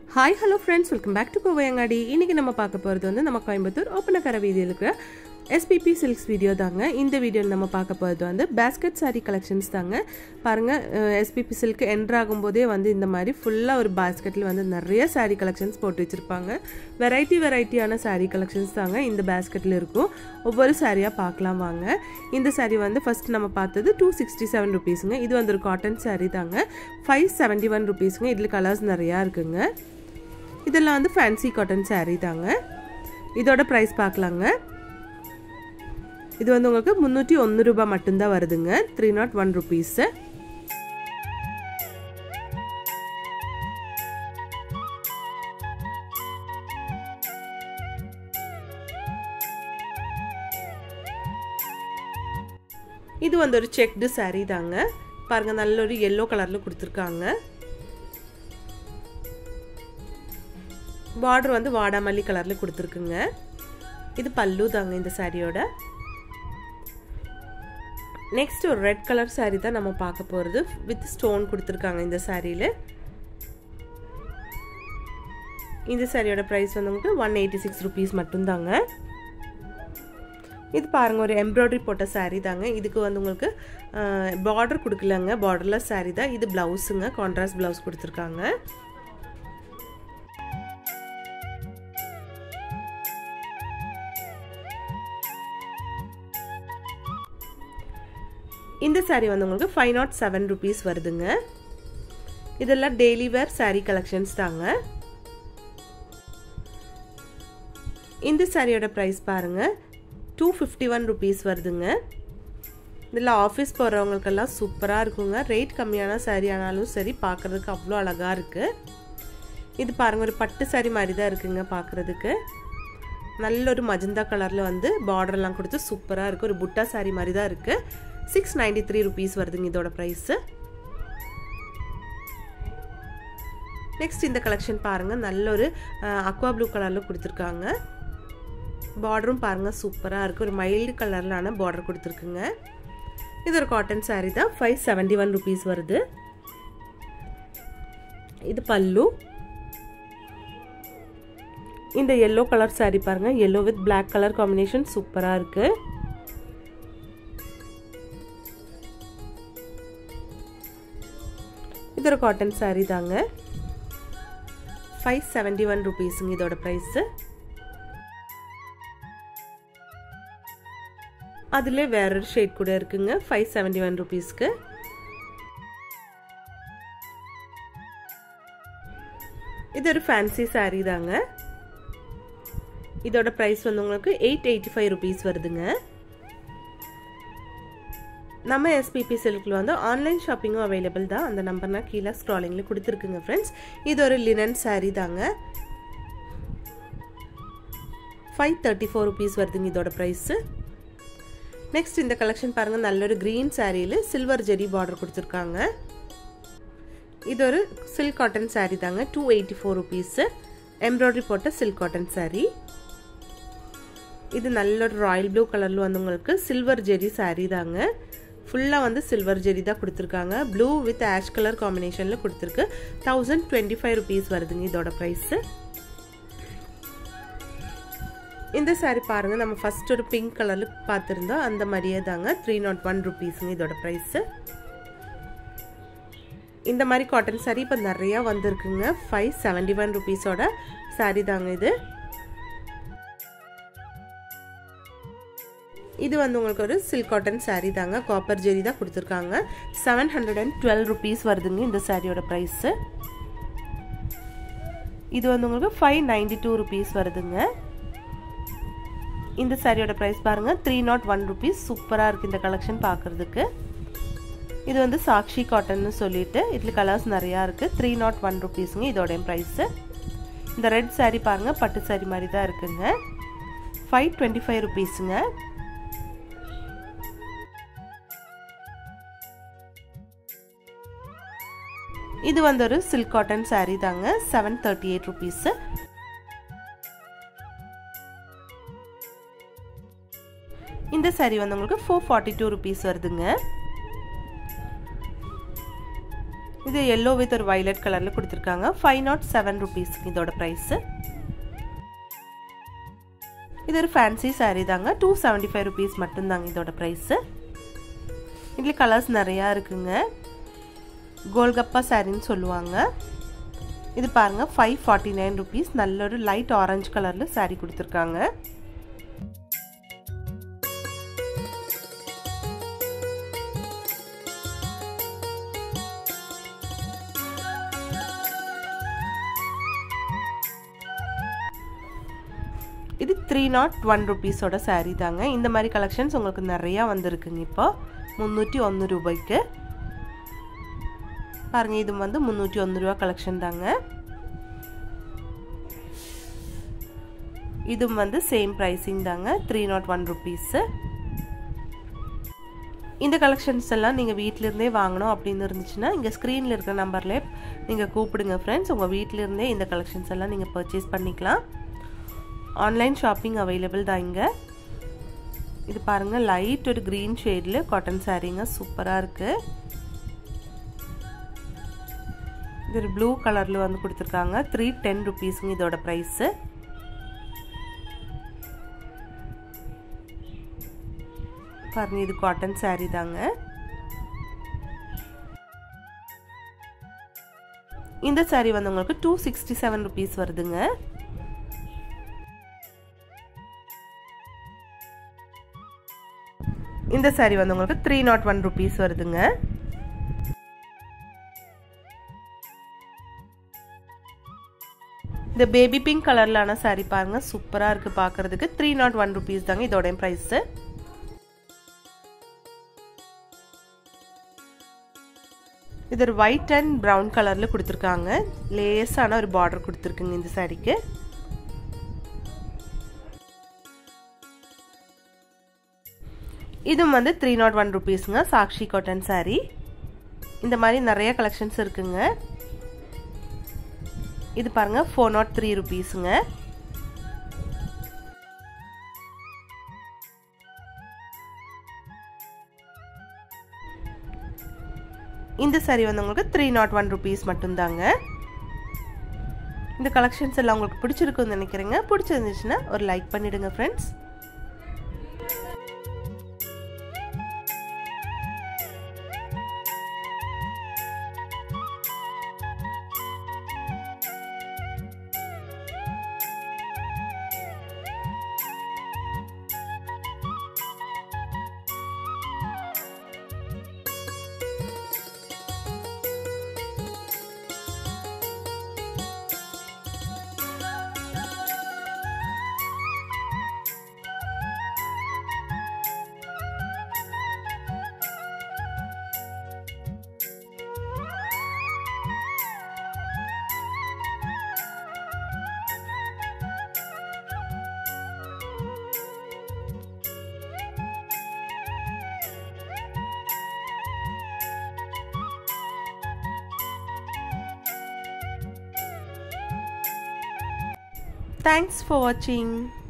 Hi hello friends welcome back to கோவையங்காடி இன்றைக்கி நம்ம பார்க்க போகிறது வந்து நம்ம கோயம்புத்தூர் ஓப்பனக்கரை வீதியில் இருக்கிற எஸ்பிபி சில்க்ஸ் வீடியோ தாங்க இந்த வீடியோவில் நம்ம பார்க்க போகிறது வந்து பேஸ்கெட் சாரீ கலெக்ஷன்ஸ் தாங்க பாருங்கள் எஸ்பிபி சில்க் என்ட்ரு ஆகும்போதே வந்து இந்த மாதிரி ஃபுல்லாக ஒரு பேஸ்கெட்டில் வந்து நிறைய சாரீ கலெக்ஷன்ஸ் போட்டு வச்சுருப்பாங்க வெரைட்டி வெரைட்டியான சாரீ கலெக்ஷன்ஸ் தாங்க இந்த பேஸ்கெட்டில் இருக்கும் ஒவ்வொரு சாரியாக பார்க்கலாம் வாங்க இந்த சாரீ வந்து ஃபஸ்ட் நம்ம பார்த்தது டூ சிக்ஸ்டி செவன் ருபீஸுங்க இது வந்து ஒரு காட்டன் சாரீ தாங்க ஃபைவ் செவன்ட்டி ஒன் ருபீஸுங்க இதில் கலர்ஸ் நிறையா இருக்குங்க இதெல்லாம் வந்து ஃபேன்சி காட்டன் சாரீ தாங்க இதோட ப்ரைஸ் பார்க்கலாங்க இது வந்து உங்களுக்கு முந்நூற்றி ஒன்று ரூபாய் மட்டும்தான் வருதுங்க த்ரீ நாட் ஒன் ருபீஸு இது வந்து ஒரு செக்டு சாரீ தாங்க பாருங்க நல்ல ஒரு எல்லோ கலரில் கொடுத்துருக்காங்க பார்டர் வந்து வாடாமல்லி கலரில் கொடுத்துருக்குங்க இது பல்லு தாங்க இந்த சாரியோட நெக்ஸ்ட் ஒரு ரெட் கலர் சாரீ தான் நம்ம பார்க்க போகிறது வித் ஸ்டோன் கொடுத்துருக்காங்க இந்த சாரியில் இந்த சாரியோட ப்ரைஸ் வந்து உங்களுக்கு ஒன் எயிட்டி சிக்ஸ் ருபீஸ் மட்டும்தாங்க இது பாருங்கள் ஒரு எம்ப்ராய்டரி போட்ட சாரீ தாங்க இதுக்கு வந்து உங்களுக்கு பார்டர் கொடுக்கலங்க பார்டர்லெஸ் சாரீ தான் இது ப்ளவுஸுங்க கான்ட்ராஸ்ட் ப்ளவுஸ் கொடுத்துருக்காங்க இந்த சாரீ வந்து உங்களுக்கு ஃபைவ் நாட் செவன் ருபீஸ் வருதுங்க இதெல்லாம் டெய்லி வேர் சாரீ கலெக்ஷன்ஸ் தாங்க இந்த சாரியோட ப்ரைஸ் பாருங்க டூ ஃபிஃப்டி ஒன் ருபீஸ் வருதுங்க இதில் ஆஃபீஸ் போகிறவங்களுக்கெல்லாம் சூப்பராக இருக்குங்க ரேட் கம்மியான சாரீ ஆனாலும் சரி பார்க்குறதுக்கு அவ்வளோ அழகாக இருக்குது இது பாருங்கள் ஒரு பட்டு சாரீ மாதிரி தான் இருக்குங்க பார்க்குறதுக்கு நல்ல ஒரு மஜந்தா கலரில் வந்து பார்டர்லாம் கொடுத்து சூப்பராக இருக்குது ஒரு புட்டா சாரீ மாதிரி தான் இருக்குது சிக்ஸ் நைன்டி த்ரீ ருபீஸ் வருதுங்க இதோட ப்ரைஸு நெக்ஸ்ட் இந்த கலெக்ஷன் பாருங்கள் நல்ல ஒரு அக்வா ப்ளூ கலரில் கொடுத்துருக்காங்க பார்டரும் பாருங்கள் சூப்பராக இருக்குது ஒரு மைல்டு கலர்லான பார்டர் கொடுத்துருக்குங்க இது ஒரு காட்டன் சாரீ தான் ஃபைவ் செவன்டி ஒன் ருபீஸ் வருது இது பல்லு இந்த எல்லோ கலர் சாரீ பாருங்கள் yellow with black colour combination சூப்பராக இருக்குது இது ஒரு காட்டன் சாரீ தாங்க ஃபைவ் செவன்டி ஒன் ருபீஸுங்க இதோட ப்ரைஸு அதில் வேற ஒரு ஷேட் கூட இருக்குங்க ஃபைவ் செவன்டி ஒன் ருபீஸ்க்கு இது ஒரு ஃபேன்சி சாரீ தாங்க இதோட ப்ரைஸ் வந்து உங்களுக்கு எயிட் எயிட்டி ஃபைவ் ருபீஸ் வருதுங்க நம்ம எஸ்பிபி சில்கில் வந்து ஆன்லைன் ஷாப்பிங்கும் அவைலபிள் தான் அந்த நம்பர் நான் கீழே ஸ்க்ராலிங்கில் கொடுத்துருக்குங்க ஃப்ரெண்ட்ஸ் இது ஒரு லினன் சாரீ தாங்க ஃபைவ் தேர்ட்டி ஃபோர் ருபீஸ் வருதுங்க இதோட ப்ரைஸு நெக்ஸ்ட் இந்த கலெக்ஷன் பாருங்கள் நல்ல ஒரு க்ரீன் சாரியில் சில்வர் ஜெரி பார்டர் கொடுத்துருக்காங்க இது ஒரு சில்க் காட்டன் சாரீ தாங்க two eighty four rupees embroidery போட்ட சில்க் காட்டன் சாரீ இது நல்ல ஒரு ராயல் ப்ளூ கலரில் வந்து உங்களுக்கு சில்வர் ஜெரி சாரீ தாங்க ஃபுல்லாக வந்து சில்வர் ஜெரி தான் கொடுத்துருக்காங்க ப்ளூ வித் ஆஷ் கலர் காம்பினேஷனில் கொடுத்துருக்கு தௌசண்ட் டுவெண்ட்டி ஃபைவ் ருபீஸ் வருதுங்க இதோட ப்ரைஸு இந்த சாரீ பாருங்கள் நம்ம ஃபஸ்ட் ஒரு பிங்க் கலரில் பார்த்துருந்தோம் அந்த மாதிரியே தாங்க த்ரீ நாட் ஒன் ருபீஸுங்க இதோட ப்ரைஸு இந்த மாதிரி காட்டன் சாரீ இப்போ நிறையா வந்திருக்குங்க ஃபைவ் செவன்டி ஒன் ருபீஸோட சாரீ தாங்க இது இது வந்து உங்களுக்கு ஒரு சில்க் காட்டன் சாரீ தாங்க காப்பர் ஜெரி தான் கொடுத்துருக்காங்க seven hundred and twelve rupees வருதுங்க இந்த சாரியோட ப்ரைஸு இது வந்து உங்களுக்கு ஃபைவ் நைன்டி டூ ருபீஸ் வருதுங்க இந்த சாரியோட ப்ரைஸ் பாருங்கள் த்ரீ நாட் ஒன் ருபீஸ் சூப்பராக இருக்குது இந்த கலெக்ஷன் பார்க்குறதுக்கு இது வந்து சாக்ஷி காட்டன்னு சொல்லிட்டு இதில் கலர்ஸ் நிறையா இருக்குது த்ரீ நாட் ஒன் ருபீஸுங்க இதோடைய ப்ரைஸு இந்த ரெட் சாரீ பாருங்கள் பட்டு சாரீ மாதிரி தான் இருக்குங்க ஃபைவ் டுவெண்ட்டி ஃபைவ் ருபீஸுங்க இது வந்து ஒரு சில்க் காட்டன் சாரீ தாங்க செவன் தேர்ட்டி எயிட் ருபீஸு இந்த சாரீ வந்து உங்களுக்கு ஃபோர் ஃபார்ட்டி டூ ருபீஸ் வருதுங்க இது எல்லோ வித் ஒரு வைலட் கலரில் கொடுத்துருக்காங்க ஃபைவ் நாட் செவன் ருபீஸ் இதோட ப்ரைஸு இது ஒரு ஃபேன்சி சாரீ தாங்க டூ செவன்ட்டி ஃபைவ் ருபீஸ் மட்டும்தாங்க இதோட ப்ரைஸு இதில் கலர்ஸ் நிறையா இருக்குங்க கோல்கப்பா சாரின்னு சொல்லுவாங்க இது பாருங்கள் ஃபைவ் ஃபார்ட்டி நைன் ருபீஸ் நல்ல ஒரு லைட் ஆரஞ்சு கலரில் சாரீ கொடுத்துருக்காங்க இது த்ரீ நாட் ஒன் ருபீஸோட சாரீ தாங்க இந்த மாதிரி கலெக்ஷன்ஸ் உங்களுக்கு நிறையா வந்திருக்குங்க இப்போ முந்நூற்றி ஒன்று ரூபாய்க்கு பாருங்கள் இது வந்து முந்நூற்றி ஒன்று ரூபா கலெக்ஷன் தாங்க இதுவும் வந்து சேம் ப்ரைஸிங் தாங்க த்ரீ நாட் ஒன் ருபீஸு இந்த கலெக்ஷன்ஸ் எல்லாம் நீங்கள் வீட்டிலேருந்தே வாங்கணும் அப்படின்னு இருந்துச்சுன்னா இங்கே ஸ்க்ரீனில் இருக்கிற நம்பர்லேயே நீங்கள் கூப்பிடுங்க ஃப்ரெண்ட்ஸ் உங்கள் வீட்டிலேருந்தே இந்த கலெக்ஷன்ஸ் எல்லாம் நீங்கள் பர்ச்சேஸ் பண்ணிக்கலாம் ஆன்லைன் ஷாப்பிங் அவைலபிள் தான் இங்கே இது பாருங்கள் லைட் ஒரு க்ரீன் ஷேடில் காட்டன் சாரீங்க சூப்பராக இருக்குது இது ஒரு ப்ளூ கலரில் வந்து கொடுத்துருக்காங்க த்ரீ டென் ருபீஸுங்க இதோட ப்ரைஸு பாருங்க இது காட்டன் சாரீ தாங்க இந்த சாரீ வந்து உங்களுக்கு டூ சிக்ஸ்டி செவன் ருபீஸ் வருதுங்க இந்த சாரீ வந்து உங்களுக்கு த்ரீ நாட் ஒன் ருபீஸ் வருதுங்க இந்த பேபி பிங்க் கலர்லான சாரீ பாருங்க சூப்பராக இருக்குது பார்க்குறதுக்கு த்ரீ நாட் ஒன் ருபீஸ் தாங்க இதோட ப்ரைஸு இது ஒரு ஒயிட் அண்ட் ப்ரௌன் கலரில் கொடுத்துருக்காங்க லேஸான ஒரு பார்டர் கொடுத்துருக்குங்க இந்த சாரீக்கு இதுவும் வந்து த்ரீ நாட் ஒன் ருபீஸுங்க சாக்ஷி காட்டன் சாரீ இந்த மாதிரி நிறைய கலெக்ஷன்ஸ் இருக்குங்க இது பாருங்க ஃபோர் நாட் த்ரீ ருபீஸுங்க இந்த சாரீ வந்து உங்களுக்கு த்ரீ நாட் ஒன் ருபீஸ் மட்டும்தாங்க இந்த கலெக்ஷன்ஸ் எல்லாம் உங்களுக்கு பிடிச்சிருக்குன்னு நினைக்கிறேங்க பிடிச்சிருந்துச்சுன்னா ஒரு லைக் பண்ணிடுங்க ஃப்ரெண்ட்ஸ் Thanks for watching.